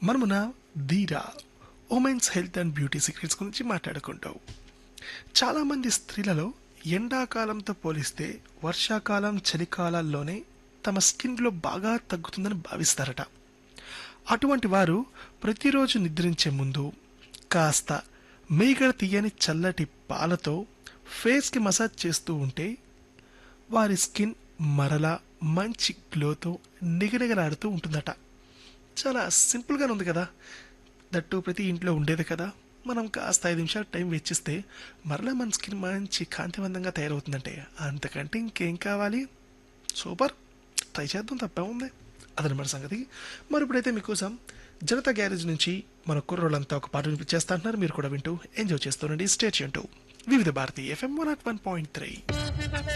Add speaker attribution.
Speaker 1: మనమున ధీరా women's health and beauty secrets గురించి మాట్లాడుకుంటాం చాలామంది స్త్రీలలో ఎండాకాలంతో పోలిస్తే వర్షాకాలం చలికాలాల్లోనే తమ స్కిన్లో బాగా తగ్గుతుందని భావిస్తారట అటువంటి వారు ప్రతిరోజు నిద్రించే ముందు కాస్త మీగడ తీయని చల్లటి పాలతో ఫేస్కి మసాజ్ చేస్తూ ఉంటే వారి స్కిన్ మరలా మంచి గ్లోతో నిగనిగలాడుతూ ఉంటుందట చాలా సింపుల్గానే ఉంది కదా దట్టు ప్రతి ఇంట్లో ఉండేది కదా మనం కాస్త ఐదు నిమిషాలు టైం వెచ్చిస్తే మరలా మన స్కిన్ మంచి కాంతివంతంగా తయారవుతుందంటే అంతకంటే ఇంకేం కావాలి సూపర్ ట్రై చేద్దాం తప్పే ఉంది అదనమాట సంగతి మరి ఇప్పుడైతే మీకోసం జనతా గ్యారేజ్ నుంచి మన కుర్రోళ్ళంతా ఒక పాట వినిపించేస్తా అంటున్నారు మీరు కూడా వింటూ ఎంజాయ్ చేస్తుండండి స్టేట్ వివిధ Bharati FM one naught one point three